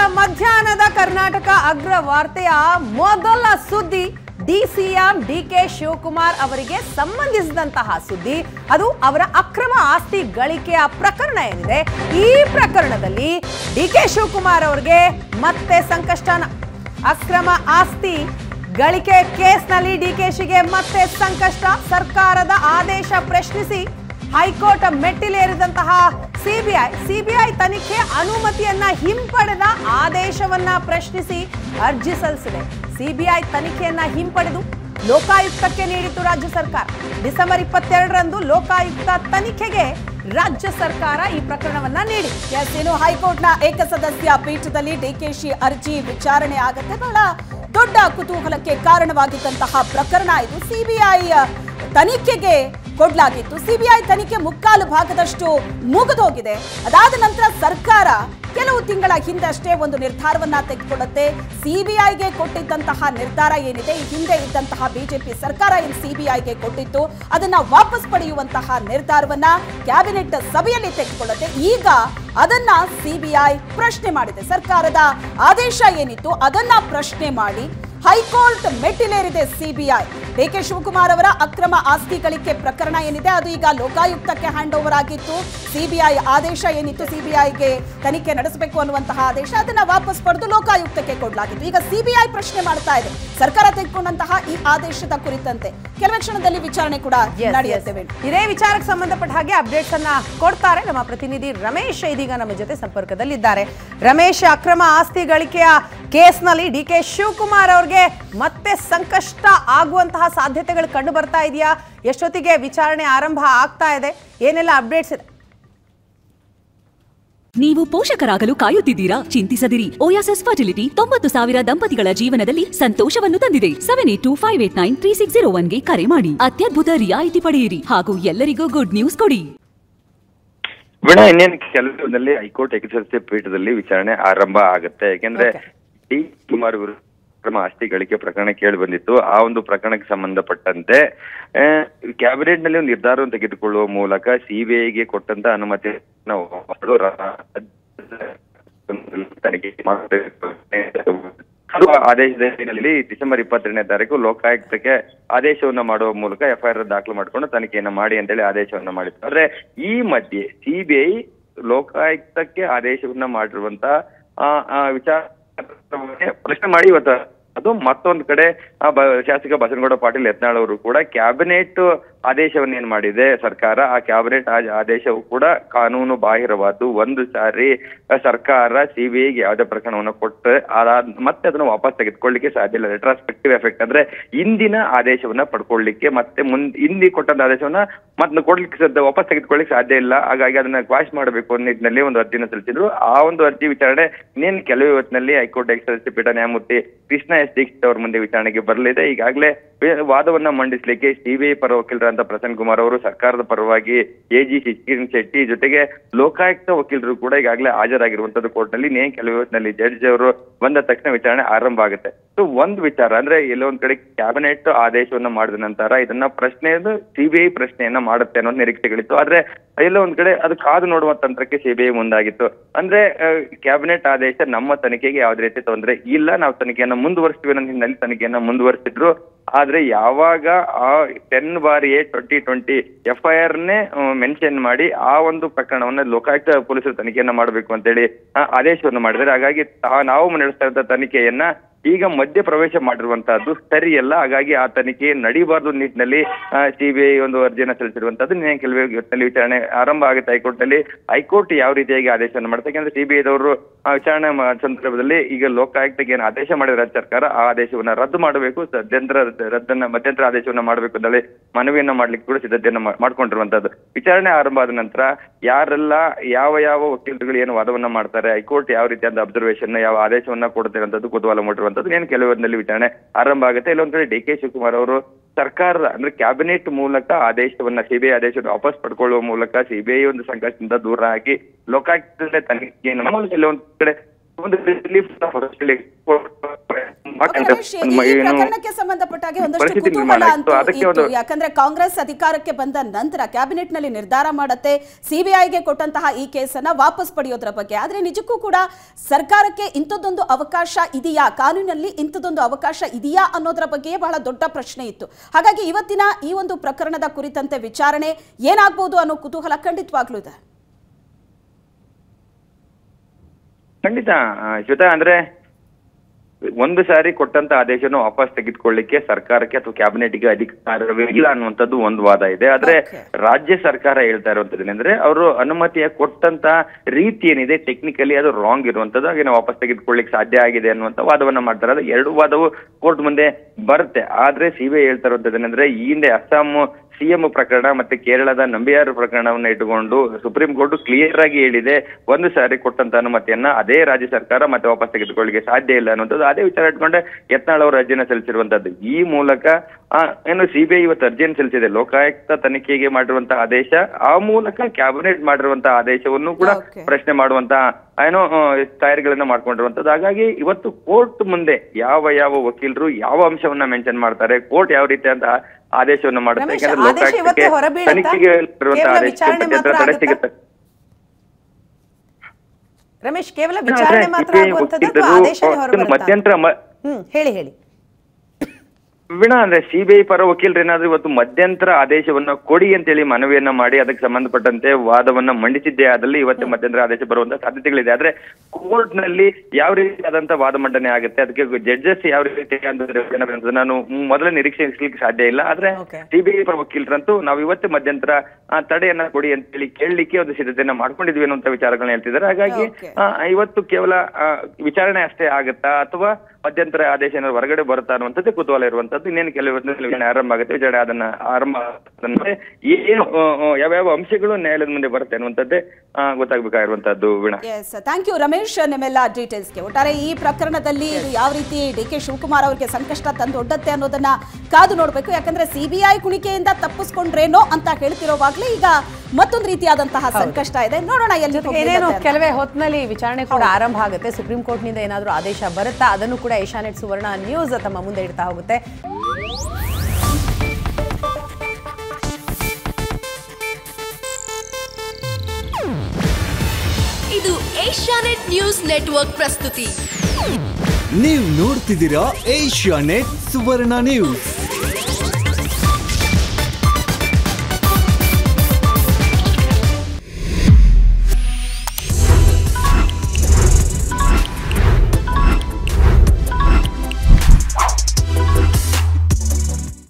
ಮಧ್ಯಾಹ್ನದ ಕರ್ನಾಟಕ ಅಗ್ರ ವಾರ್ತೆಯ ಮೊದಲ ಸುದ್ದಿ ಡಿಸಿಎಂ ಡಿ ಕೆ ಶಿವಕುಮಾರ್ ಅವರಿಗೆ ಸಂಬಂಧಿಸಿದಂತಹ ಸುದ್ದಿ ಅದು ಅವರ ಅಕ್ರಮ ಆಸ್ತಿ ಗಳಿಕೆಯ ಪ್ರಕರಣ ಏನಿದೆ ಈ ಪ್ರಕರಣದಲ್ಲಿ ಡಿ ಕೆ ಶಿವಕುಮಾರ್ ಅವರಿಗೆ ಮತ್ತೆ ಸಂಕಷ್ಟನ ಅಕ್ರಮ ಆಸ್ತಿ ಗಳಿಕೆ ಕೇಸ್ನಲ್ಲಿ ಡಿಕೆಶಿಗೆ ಮತ್ತೆ ಸಂಕಷ್ಟ ಸರ್ಕಾರದ ಆದೇಶ ಪ್ರಶ್ನಿಸಿ ಹೈಕೋರ್ಟ್ ಮೆಟ್ಟಿಲೇರಿದಂತಹ ಸಿಬಿಐ ಸಿಬಿಐ ತನಿಖೆ ಅನುಮತಿಯನ್ನ ಹಿಂಪಡೆದ ಆದೇಶವನ್ನ ಪ್ರಶ್ನಿಸಿ ಅರ್ಜಿ ಸಲ್ಲಿಸಿದೆ ಸಿಬಿಐ ತನಿಖೆಯನ್ನ ಹಿಂಪಡೆದು ಲೋಕಾಯುಕ್ತಕ್ಕೆ ನೀಡಿತು ರಾಜ್ಯ ಸರ್ಕಾರ ಡಿಸೆಂಬರ್ ಇಪ್ಪತ್ತೆರಡರಂದು ಲೋಕಾಯುಕ್ತ ತನಿಖೆಗೆ ರಾಜ್ಯ ಸರ್ಕಾರ ಈ ಪ್ರಕರಣವನ್ನ ನೀಡಿ ಎಸ್ ಇನ್ನು ಹೈಕೋರ್ಟ್ನ ಏಕಸದಸ್ಯ ಪೀಠದಲ್ಲಿ ಡಿಕೆಶಿ ಅರ್ಜಿ ವಿಚಾರಣೆ ಆಗತ್ತೆ ಬಹಳ ದೊಡ್ಡ ಕುತೂಹಲಕ್ಕೆ ಕಾರಣವಾಗಿದ್ದಂತಹ ಪ್ರಕರಣ ಇದು ಸಿಬಿಐ ತನಿಖೆಗೆ ಕೊಡ್ಲಾಗಿತ್ತು ಸಿಬಿಐ ತನಿಖೆ ಮುಕ್ಕಾಲು ಭಾಗದಷ್ಟು ಮುಗಿದೋಗಿದೆ ಅದಾದ ನಂತರ ಸರ್ಕಾರ ಕೆಲವು ತಿಂಗಳ ಹಿಂದಷ್ಟೇ ಒಂದು ನಿರ್ಧಾರವನ್ನ ತೆಗೆದುಕೊಳ್ಳುತ್ತೆ ಸಿಬಿಐಗೆ ಕೊಟ್ಟಿದ್ದಂತಹ ನಿರ್ಧಾರ ಏನಿದೆ ಈ ಹಿಂದೆ ಇದ್ದಂತಹ ಬಿಜೆಪಿ ಸರ್ಕಾರ ಏನು ಸಿಬಿಐಗೆ ಕೊಟ್ಟಿತ್ತು ಅದನ್ನ ವಾಪಸ್ ಪಡೆಯುವಂತಹ ನಿರ್ಧಾರವನ್ನ ಕ್ಯಾಬಿನೆಟ್ ಸಭೆಯಲ್ಲಿ ತೆಗೆದುಕೊಳ್ಳುತ್ತೆ ಈಗ ಅದನ್ನ ಸಿಬಿಐ ಪ್ರಶ್ನೆ ಮಾಡಿದೆ ಸರ್ಕಾರದ ಆದೇಶ ಏನಿತ್ತು ಅದನ್ನ ಪ್ರಶ್ನೆ ಮಾಡಿ ಹೈಕೋರ್ಟ್ ಮೆಟ್ಟಿಲೇರಿದೆ ಸಿಬಿಐ ಡಿ ಕೆ ಶಿವಕುಮಾರ್ ಅವರ ಅಕ್ರಮ ಆಸ್ತಿ ಗಳಿಕೆ ಪ್ರಕರಣ ಏನಿದೆ ಅದು ಈಗ ಲೋಕಾಯುಕ್ತಕ್ಕೆ ಹ್ಯಾಂಡ್ ಓವರ್ ಆಗಿತ್ತು ಸಿಬಿಐ ಆದೇಶ ಏನಿತ್ತು ಸಿಬಿಐಗೆ ತನಿಖೆ ನಡೆಸಬೇಕು ಅನ್ನುವಂತಹ ಆದೇಶ ಅದನ್ನ ವಾಪಸ್ ಪಡೆದು ಲೋಕಾಯುಕ್ತಕ್ಕೆ ಕೊಡಲಾಗಿತ್ತು ಈಗ ಸಿಬಿಐ ಪ್ರಶ್ನೆ ಮಾಡ್ತಾ ಇದೆ ಸರ್ಕಾರ ತೆಗೆದುಕೊಂಡಂತಹ ಈ ಆದೇಶದ ಕುರಿತಂತೆ ಕೆಲವೇ ಕ್ಷಣದಲ್ಲಿ ವಿಚಾರಣೆ ಕೂಡ Yes, ನಡೆಯುತ್ತೆ yes. ವೇಣು. ಇದೇ ವಿಚಾರಕ್ಕೆ ಸಂಬಂಧಪಟ್ಟ ಹಾಗೆ ಅಪ್ಡೇಟ್ಸ್ ಅನ್ನ ಕೊಡ್ತಾರೆ ನಮ್ಮ ಪ್ರತಿನಿಧಿ ರಮೇಶ್ ಇದೀಗ ನಮ್ಮ ಜೊತೆ ಸಂಪರ್ಕದಲ್ಲಿದ್ದಾರೆ ರಮೇಶ್ ಅಕ್ರಮ ಆಸ್ತಿ ಗಳಿಕೆಯ ಕೇಸ್ನಲ್ಲಿ ಡಿ ಕೆ ಶಿವಕುಮಾರ್ ಅವ್ರಿಗೆ ಮತ್ತೆ ಸಂಕಷ್ಟ ಆಗುವಂತಹ ಸಾಧ್ಯತೆಗಳು ಕಂಡು ಬರ್ತಾ ಇದೆಯಾ ಎಷ್ಟೊತ್ತಿಗೆ ವಿಚಾರಣೆ ಆರಂಭ ಆಗ್ತಾ ಇದೆ ಏನೆಲ್ಲ ಅಪ್ಡೇಟ್ಸ್ ಇದೆ ನೀವು ಪೋಷಕರಾಗಲು ಕಾಯುತ್ತಿದ್ದೀರಾ ಚಿಂತಿಸದಿರಿ ಓಯಾಸಸ್ ಫರ್ಟಿಲಿಟಿ ತೊಂಬತ್ತು ಸಾವಿರ ದಂಪತಿಗಳ ಜೀವನದಲ್ಲಿ ಸಂತೋಷವನ್ನು ತಂದಿದೆ seven eight two five eight nine three six zero ಒನ್ಗೆ ಕರೆ ಮಾಡಿ ಅತ್ಯದ್ಭುತ ರಿಯಾಯಿತಿ ಪಡೆಯಿರಿ ಹಾಗೂ ಎಲ್ಲರಿಗೂ ಗುಡ್ ನ್ಯೂಸ್ ಕೊಡಿ ವೀಣಾ ಇನ್ನೇನು ಕೆಲಸದಲ್ಲಿ ಹೈಕೋರ್ಟ್ ಏಕಸದಸ್ಯ ಪೀಠದಲ್ಲಿ ವಿಚಾರಣೆ ಆರಂಭ ಆಗುತ್ತೆ ಯಾಕೆಂದ್ರೆ ಡಿ ಕುಮಾರ್ ವಿರುದ್ಧ ಅಕ್ರಮ ಆಸ್ತಿ ಗಳಿಕೆ ಪ್ರಕರಣ ಕೇಳಿ ಬಂದಿತ್ತು ಆ ಒಂದು ಪ್ರಕರಣಕ್ಕೆ ಸಂಬಂಧಪಟ್ಟಂತೆ ಕ್ಯಾಬಿನೆಟ್ ನಲ್ಲಿ ಒಂದು ನಿರ್ಧಾರವನ್ನು ತೆಗೆದುಕೊಳ್ಳುವ ಮೂಲಕ ಸಿಬಿಐಗೆ ಕೊಟ್ಟಂತ ಅನುಮತಿ ನಾವು ತನಿಖೆ ಮಾಡಬೇಕು. ಅದು ಆದೇಶದ ಹಿನ್ನೆಲೆಯಲ್ಲಿ ಡಿಸೆಂಬರ್ ಇಪ್ಪತ್ತೆರಡನೇ ತಾರೀಕು ಲೋಕಾಯುಕ್ತಕ್ಕೆ ಆದೇಶವನ್ನ ಮಾಡುವ ಮೂಲಕ ಎಫ್ಐಆರ್ ದಾಖಲು ಮಾಡಿಕೊಂಡು ತನಿಖೆಯನ್ನ ಮಾಡಿ ಅಂತೇಳಿ ಆದೇಶವನ್ನ ಮಾಡಿತ್ತು ಆದ್ರೆ ಈ ಮಧ್ಯೆ ಸಿಬಿಐ ಲೋಕಾಯುಕ್ತಕ್ಕೆ ಆದೇಶವನ್ನ ಮಾಡಿರುವಂತ ಆ, ಆ ವಿಚಾರ ಪ್ರಶ್ನೆ ಮಾಡಿ ಇವತ್ತು ಅದು ಮತ್ತೊಂದು ಕಡೆ ಆ ಬ- ಶಾಸಕ ಬಸನಗೌಡ ಪಾಟೀಲ್ ಯತ್ನಾಳ್ ಅವರು ಕೂಡ ಕ್ಯಾಬಿನೆಟ್ ಆದೇಶವನ್ನ ಏನ್ ಮಾಡಿದೆ ಸರ್ಕಾರ ಆ ಕ್ಯಾಬಿನೆಟ್ ಆ- ಆದೇಶವು ಕೂಡ ಕಾನೂನು ಬಾಹಿರವಾದ್ದು ಒಂದು ಸಾರಿ ಆ, ಸರ್ಕಾರ ಸಿಬಿಐಗೆ ಯಾವುದೇ ಪ್ರಕರಣವನ್ನು ಕೊಟ್ಟು ಅದಾದ ಮತ್ತೆ ಅದನ್ನ ವಾಪಸ್ ತೆಗೆದುಕೊಳ್ಳಿಕ್ಕೆ ಸಾಧ್ಯ ಇಲ್ಲ ರೆಟ್ರಾಸ್ಪೆಕ್ಟಿವ್ ಎಫೆಕ್ಟ್ ಅಂದ್ರೆ ಇಂದಿನ ಆದೇಶವನ್ನ ಪಡ್ಕೊಳ್ಳಿಕ್ಕೆ ಮತ್ತೆ ಮುಂದ್ ಹಿಂದಿ ಕೊಟ್ಟಂತ ಆದೇಶವನ್ನ ಮತ್ತೆ ಕೊಡ್ಲಿಕ್ಕೆ ಸಾಧ್ಯ ವಾಪಸ್ ತೆಗೆದುಕೊಳ್ಳಿಕ್ಕೆ ಸಾಧ್ಯ ಇಲ್ಲ ಹಾಗಾಗಿ ಅದನ್ನ ಕ್ವಾಶ್ ಮಾಡಬೇಕು ಅನ್ನೋ ನಿಟ್ಟಿನಲ್ಲಿ ಒಂದು ಅರ್ಜಿನ ಸಲ್ಲಿಸಿದ್ರು ಆ ಒಂದು ಅರ್ಜಿ ವಿಚಾರಣೆ ಇನ್ನೇನು ಕೆಲವೇ ಹೊತ್ತಿನಲ್ಲಿ ಹೈಕೋರ್ಟ್ ಎಕ್ಸದಸ್ಯ ಪೀಠ ನ್ಯಾಯಮೂರ್ತಿ ಕೃಷ್ಣ ಎಸ್ ದೀಕ್ಷಿತ್ ಅವರ ಮುಂದೆ ವಿಚಾರಣೆಗೆ ಬರಲಿದೆ ಈಗಾಗಲೇ ವೆ- ವಾದವನ್ನ ಮಂಡಿಸಲಿಕ್ಕೆ ಸಿಬಿಐ ಪರ ವಕೀಲರಂತ ಪ್ರಸನ್ನ ಕುಮಾರ್ ಅವರು ಸರ್ಕಾರದ ಪರವಾಗಿ ಎಜಿ ಕಿರಣ್ ಶೆಟ್ಟಿ ಜೊತೆಗೆ ಲೋಕಾಯುಕ್ತ ವಕೀಲರು ಕೂಡ ಈಗಾಗಲೇ ಹಾಜರಾಗಿರುವಂತದ್ದು ಕೋರ್ಟ್ ನಲ್ಲಿ ನೇನ್ ಕೆಲವೇ ಹೊತ್ತಿನಲ್ಲಿ ಜಡ್ಜ್ ಅವರು ಬಂದ ತಕ್ಷಣ ವಿಚಾರಣೆ ಆರಂಭ ಆಗುತ್ತೆ ಸೊ ಒಂದ್ ವಿಚಾರ ಅಂದ್ರೆ ಎಲ್ಲೋ ಒಂದ್ ಕಡೆ ಕ್ಯಾಬಿನೆಟ್ ಆದೇಶವನ್ನ ಮಾಡಿದ ನಂತರ ಇದನ್ನ ಪ್ರಶ್ನೆ ಸಿಬಿಐ ಪ್ರಶ್ನೆಯನ್ನ ಮಾಡುತ್ತೆ ಅನ್ನೋ ನಿರೀಕ್ಷೆಗಳಿತ್ತು ಆದ್ರೆ ಎಲ್ಲೋ ಒಂದ್ ಕಡೆ ಅದು ಕಾದು ನೋಡುವ ತಂತ್ರಕ್ಕೆ ಸಿಬಿಐ ಮುಂದಾಗಿತ್ತು ಅಂದ್ರೆ ಕ್ಯಾಬಿನೆಟ್ ಆದೇಶ ನಮ್ಮ ತನಿಖೆಗೆ ಯಾವುದೇ ರೀತಿ ತೊಂದರೆ ಇಲ್ಲ ನಾವು ತನಿಖೆಯನ್ನ ಮುಂದುವರಿಸ್ತೀವಿ ಅನ್ನೋ ಹಿನ್ನೆಲೆ ತನಿಖೆಯನ್ನ ಮುಂದುವರಿಸಿದ್ರು ಆದ್ರೆ ಯಾವಾಗ ಆ ಟೆನ್ ಬಾರಿ a twenty twenty F I R ನೇ ಮೆನ್ಷನ್ ಮಾಡಿ ಆ ಒಂದು ಪ್ರಕರಣವನ್ನ ಲೋಕಾಯುಕ್ತ ಪೊಲೀಸರು ತನಿಖೆಯನ್ನ ಮಾಡಬೇಕು ಅಂತೇಳಿ ಆ, ಆದೇಶವನ್ನು ಮಾಡಿದ್ದಾರೆ ಹಾಗಾಗಿ ತಾ- ನಾವು ನಡೆಸ್ತಾ ಇದ್ದ ತನಿಖೆಯನ್ನ ಈಗ ಮಧ್ಯ ಪ್ರವೇಶ ಮಾಡಿರುವಂತಹದ್ದು ಸರಿಯಲ್ಲ ಹಾಗಾಗಿ ಆ ತನಿಖೆ ನಡೀಬಾರ್ದು ನಿಟ್ಟಿನಲ್ಲಿ ಸಿಬಿಐ ಒಂದು ಅರ್ಜಿಯನ್ನ ಸಲ್ಲಿಸಿರುವಂತದ್ದು ನಿನ್ನೆ ಕೆಲವೇ ಹೊತ್ತಿನಲ್ಲಿ ವಿಚಾರಣೆ ಆರಂಭ ಆಗುತ್ತೆ ಹೈಕೋರ್ಟ್ ನಲ್ಲಿ ಹೈಕೋರ್ಟ್ ಯಾವ ರೀತಿಯಾಗಿ ಆದೇಶವನ್ನು ಮಾಡುತ್ತೆ ಯಾಕಂದ್ರೆ ಸಿಬಿಐದವರು ವಿಚಾರಣೆ ಮಾ- ಸಂದರ್ಭದಲ್ಲಿ ಈಗ ಲೋಕಾಯುಕ್ತಕ್ಕೆ ಏನು ಆದೇಶ ಮಾಡಿದ ರಾಜ್ಯ ಸರ್ಕಾರ ಆ ಆದೇಶವನ್ನ ರದ್ದು ಮಾಡಬೇಕು ಮಧ್ಯಂತರ ರದ್ದನ್ನ ಮಧ್ಯಂತರ ಆದೇಶವನ್ನ ಮಾಡಬೇಕು ಅಂತೇಳಿ ಮನವಿಯನ್ನ ಮಾಡ್ಲಿಕ್ಕೆ ಕೂಡ ಸಿದ್ಧತೆಯನ್ನ ಮಾ- ಮಾಡ್ಕೊಂಡಿರುವಂತದ್ದು ವಿಚಾರಣೆ ಆರಂಭ ಆದ ನಂತರ ಯಾರೆಲ್ಲ ಯಾವ ಯಾವ ವಕೀಲರುಗಳು ಏನು ವಾದವನ್ನ ಮಾಡ್ತಾರೆ ಹೈಕೋರ್ಟ್ ಯಾವ ರೀತಿಯಾದ ಅಬ್ಸರ್ವೇಷನ್ ಯಾವ ಆದೇಶವನ್ನ ಕೊಡುತ್ತೆ ಅನ್ನೋದು ಕುತೂಹಲ ಮೂಡಿರುವಂತದ್ದು ಏನು ಕೆಲವು ಹೊತ್ತಿನಲ್ಲಿ ವಿಚಾರಣೆ ಆರಂಭ ಆಗುತ್ತೆ ಇಲ್ಲೊಂದ್ ಕಡೆ ಡಿ ಕೆ ಶಿವಕುಮಾರ್ ಅವರು ಸರ್ಕಾರದ ಅಂದ್ರೆ ಕ್ಯಾಬಿನೆಟ್ ಮೂಲಕ ಆದೇಶವನ್ನ ಸಿಬಿಐ ಆದೇಶವನ್ನು ವಾಪಸ್ ಪಡ್ಕೊಳ್ಳುವ ಮೂಲಕ ಸಿಬಿಐ ಒಂದು ಸಂಕಷ್ಟದಿಂದ ದೂರ ಆಗಿ ಲೋಕಾಯುಕ್ತದಲ್ಲೇ ತನಿಖೆಯನ್ನು ಮಾಡಿ ಕೆಲವೊಂದು ಕಡೆ ಒಂದು ರಿಲೀಫ್ ಮಾಡ್ಕೊಂಡ್ರೆ ರಮೇಶ್, ಈ ಏನು ಪ್ರಕರಣಕ್ಕೆ ಸಂಬಂಧಪಟ್ಟ ಹಾಗೆ ಒಂದಷ್ಟು ಪರಿಸ್ಥಿತಿ ಕುತೂಹಲ ನಿರ್ಮಾಣ ಅಂತೂ ಆಯ್ತು ಅದಕ್ಕೆ ಇತ್ತು ಒಂದು ಯಾಕಂದ್ರೆ ಕಾಂಗ್ರೆಸ್ ಅಧಿಕಾರಕ್ಕೆ ಬಂದ ನಂತರ ಕ್ಯಾಬಿನೆಟ್ ನಲ್ಲಿ ನಿರ್ಧಾರ ಮಾಡತ್ತೆ ಸಿಬಿಐಗೆ ಕೊಟ್ಟಂತಹ ಈ ಕೇಸನ್ನ ವಾಪಸ್ ಪಡೆಯೋದ್ರ ಬಗ್ಗೆ ಆದ್ರೆ ನಿಜಕ್ಕೂ ಕೂಡ ಸರ್ಕಾರಕ್ಕೆ ಇಂಥದ್ದೊಂದು ಅವಕಾಶ ಇದೆಯಾ ಕಾನೂನಲ್ಲಿ ಇಂಥದ್ದೊಂದು ಅವಕಾಶ ಇದೆಯಾ ಅನ್ನೋದ್ರ ಬಗ್ಗೆಯೇ ಬಹಳ ದೊಡ್ಡ ಪ್ರಶ್ನೆ ಇತ್ತು ಹಾಗಾಗಿ ಇವತ್ತಿನ ಈ ಒಂದು ಪ್ರಕರಣದ ಕುರಿತಂತೆ ವಿಚಾರಣೆ ಏನಾಗ್ಬೋದು ಅನ್ನೋ ಕುತೂಹಲ ಖಂಡಿತವಾಗ್ಲೂ ಇದೆ ಖಂಡಿತ ಆ, ಶ್ವೇತಾ ಅಂದ್ರೆ ಒಂದು ಸಾರಿ ಕೊಟ್ಟಂತ ಆದೇಶನ ವಾಪಸ್ ತೆಗೆದುಕೊಳ್ಳಿಕ್ಕೆ ಸರ್ಕಾರಕ್ಕೆ ಅಥವಾ ಕ್ಯಾಬಿನೆಟ್ಗೆ ಅಧಿಕಾರವೇ ಇಲ್ಲ ಅನ್ನುವಂಥದ್ದು ಒಂದು ವಾದ ಇದೆ ಆದ್ರೆ Okay. ರಾಜ್ಯ ಸರ್ಕಾರ ಹೇಳ್ತಾ ಇರುವಂತದ್ದು ಏನಂದ್ರೆ ಅವರು ಅನುಮತಿಯ ಕೊಟ್ಟಂತ ರೀತಿ ಏನಿದೆ ಟೆಕ್ನಿಕಲಿ ಅದು ರಾಂಗ್ ಇರುವಂತದ್ದು ಹಾಗೆ ನಾವು ವಾಪಸ್ ತೆಗೆದುಕೊಳ್ಳಿಕ್ಕೆ ಸಾಧ್ಯ ಆಗಿದೆ ಅನ್ನುವಂತ ವಾದವನ್ನ ಮಾಡ್ತಾರೆ ಅದು ಎರಡು ವಾದವು ಕೋರ್ಟ್ ಮುಂದೆ ಬರುತ್ತೆ ಆದ್ರೆ ಸಿಬಿಐ ಹೇಳ್ತಾ ಇರುವಂತದ್ದು ಏನಂದ್ರೆ ಈ ಹಿಂದೆ ಅಸ್ಸಾಂ ಸಿಎಂ ಪ್ರಕರಣ ಮತ್ತೆ ಕೇರಳದ ನಂಬಿಯಾರ್ ಪ್ರಕರಣವನ್ನ ಇಟ್ಟುಕೊಂಡು ಸುಪ್ರೀಂ ಕೋರ್ಟ್ ಕ್ಲಿಯರ್ ಆಗಿ ಹೇಳಿದೆ ಒಂದು ಸಾರಿ ಕೊಟ್ಟಂತ ಅನುಮತಿಯನ್ನ ಅದೇ ರಾಜ್ಯ ಸರ್ಕಾರ ಮತ್ತೆ ವಾಪಸ್ ತೆಗೆದುಕೊಳ್ಳಿಕ್ಕೆ ಸಾಧ್ಯ ಇಲ್ಲ ಅನ್ನುವಂಥದ್ದು ಅದೇ ವಿಚಾರ ಇಟ್ಕೊಂಡೆ ಯತ್ನಾಳ್ ಅವರು ಅರ್ಜಿನ ಸಲ್ಲಿಸಿರುವಂತದ್ದು ಈ ಮೂಲಕ ಆ, ಏನು ಸಿಬಿಐ ಇವತ್ತು ಅರ್ಜಿಯನ್ನು ಸಲ್ಲಿಸಿದೆ ಲೋಕಾಯುಕ್ತ ತನಿಖೆಗೆ ಮಾಡಿರುವಂತಹ ಆದೇಶ ಆ ಮೂಲಕ ಕ್ಯಾಬಿನೆಟ್ ಮಾಡಿರುವಂತಹ ಆದೇಶವನ್ನು ಕೂಡ Okay. ಪ್ರಶ್ನೆ ಮಾಡುವಂತ ಏನೋ ಆ, ತಯಾರಿಗಳನ್ನ ಮಾಡ್ಕೊಂಡಿರುವಂತದ್ದು ಹಾಗಾಗಿ ಇವತ್ತು ಕೋರ್ಟ್ ಮುಂದೆ ಯಾವ ಯಾವ ವಕೀಲರು ಯಾವ ಅಂಶವನ್ನ ಮೆನ್ಷನ್ ಮಾಡ್ತಾರೆ ಕೋರ್ಟ್ ಯಾವ ರೀತಿ ಅಂತ ಆದೇಶವನ್ನು ಮಾಡುತ್ತೆ ರಮೇಶ್, ಯಾಕಂದ್ರೆ ಆದೇಶ ಇವತ್ತೇ ಲೋಕಾಯುಕ್ತಕ್ಕೆ ಹೊರಬೀಳುತ್ತಾ? ತನಿಖೆಗೆ ಇರುವಂತಹ ಕೇವಲ ಆದೇಶಕ್ಕೆ ವಿಚಾರಣೆ ಮಧ್ಯಂತರ ಮಾತ್ರ ತಡೆ ಆಗುತ್ತಾ? ಸಿಗುತ್ತೆ ರಮೇಶ್ ಕೇವಲ ವಿಚಾರಣೆ ಮಾತ್ರ CBI ಆಗುವಂಥದ್ದು ಅಥವಾ ವಕೀಲರು, ಆದೇಶನೇ ಆ, ಹೊರಬರುತ್ತಾ ಮಧ್ಯಂತರ ಮ- ಹ್ಮ್ ಹೇಳಿ ಹೇಳಿ ವೀಣಾ ಅಂದ್ರೆ ಸಿಬಿಐ ಪರ ವಕೀಲರು ಏನಾದ್ರು ಇವತ್ತು ಮಧ್ಯಂತರ ಆದೇಶವನ್ನ ಕೊಡಿ ಅಂತೇಳಿ ಮನವಿಯನ್ನ ಮಾಡಿ ಅದಕ್ಕೆ ಸಂಬಂಧಪಟ್ಟಂತೆ ವಾದವನ್ನ ಮಂಡಿಸಿದ್ದೇ ಆದಲ್ಲಿ ಇವತ್ತು ಮಧ್ಯಂತರ ಆದೇಶ ಬರುವಂತ ಸಾಧ್ಯತೆಗಳಿದೆ ಆದ್ರೆ ಕೋರ್ಟ್ ನಲ್ಲಿ ಯಾವ ರೀತಿಯಾದಂತ ವಾದ ಮಂಡನೆ ಆಗುತ್ತೆ ಅದಕ್ಕೆ ಜಡ್ಜಸ್ ಯಾವ ರೀತಿ ಅಂತ ನಾನು ಮೊದಲೇ ನಿರೀಕ್ಷಿಸಲಿಕ್ಕೆ ಸಾಧ್ಯ ಇಲ್ಲ ಆದ್ರೆ Okay. ಸಿಬಿಐ ಪರ ವಕೀಲರಂತೂ ನಾವು ಇವತ್ತು ಮಧ್ಯಂತರ ಆ, ತಡೆಯನ್ನ ಕೊಡಿ ಅಂತೇಳಿ ಕೇಳಲಿಕ್ಕೆ ಒಂದು ಸಿದ್ಧತೆಯನ್ನ ಮಾಡ್ಕೊಂಡಿದ್ವಿ ಅನ್ನುವಂತ ವಿಚಾರಗಳನ್ನ ಹೇಳ್ತಿದ್ದಾರೆ ಹಾಗಾಗಿ Okay. ಆ, ಇವತ್ತು ಕೇವಲ ಆ, ವಿಚಾರಣೆ ಅಷ್ಟೇ ಆಗುತ್ತಾ ಅಥವಾ ಮಧ್ಯಂತರ ಆದೇಶ ಏನಾದ್ರು ಹೊರಗಡೆ ಬರುತ್ತಾ ಅನ್ನುವಂಥದ್ದು ಕುತೂಹಲ ಇರುವಂತದ್ದು ಇನ್ನೇನು ಕೆಲವು ಹೊತ್ತಿನಲ್ಲಿ ವಿಚಾರಣೆ ಆರಂಭ ಆಗುತ್ತೆ ವಿಚಾರಣೆ ಅದನ್ನ ಆರಂಭ ಆದಂತೆ ಏನು ಆ, ಆ, ಯಾವ್ಯಾವ ಅಂಶಗಳು ನ್ಯಾಯಾಲಯದ ಮುಂದೆ ಬರುತ್ತೆ ಅನ್ನುವಂಥದ್ದೇ ಆ, ಗೊತ್ತಾಗಬೇಕಾಗಿರುವಂತದ್ದು Veena yes thank you Ramesh ನಿಮ್ಮೆಲ್ಲ ಡೀಟೇಲ್ಸ್ಗೆ ಒಟ್ಟಾರೆ ಈ ಪ್ರಕರಣದಲ್ಲಿ ಇದು ಯಾವ ರೀತಿ ಡಿ ಕೆ ಶಿವಕುಮಾರ್ ಅವರಿಗೆ ಸಂಕಷ್ಟ ತಂದೊಡ್ಡತ್ತೆ ಅನ್ನೋದನ್ನ ಕಾದು ನೋಡಬೇಕು ಯಾಕಂದ್ರೆ ಸಿಬಿಐ ಕುಣಿಕೆಯಿಂದ ತಪ್ಪಿಸ್ಕೊಂಡ್ರೇನೋ ಅಂತ ಹೇಳ್ತಿರೋವಾಗ್ಲೇ ಈಗ ಮತ್ತೊಂದು ರೀತಿಯಾದಂತಹ ಸಂಕಷ್ಟ ಇದೆ ನೋಡೋಣ ಎಲ್ಲಿ ಏನೇನು ಹೋಗ್ಲಿದೆ ಅಂತ. ಕೆಲವೇ ಹೊತ್ತಿನಲ್ಲಿ ವಿಚಾರಣೆ ಕೂಡ ಆರಂಭ ಆಗುತ್ತೆ ಸುಪ್ರೀಂ ಕೋರ್ಟ್ ನಿಂದ ಏನಾದರೂ ಆದೇಶ ಬರುತ್ತಾ ಅದನ್ನು ಕೂಡ ಏಷ್ಯಾನೆಟ್ ಸುವರ್ಣ ನ್ಯೂಸ್ ತಮ್ಮ ಮುಂದೆ ಇಡ್ತಾ ಹೋಗುತ್ತೆ ಇದು ಏಷ್ಯಾನೆಟ್ ನ್ಯೂಸ್ ನೆಟ್ವರ್ಕ್ ಪ್ರಸ್ತುತಿ ನೀವು ನೋಡ್ತಿದ್ದೀರಾ ಏಷ್ಯಾ ನೆಟ್ ಸುವರ್ಣ ನ್ಯೂಸ್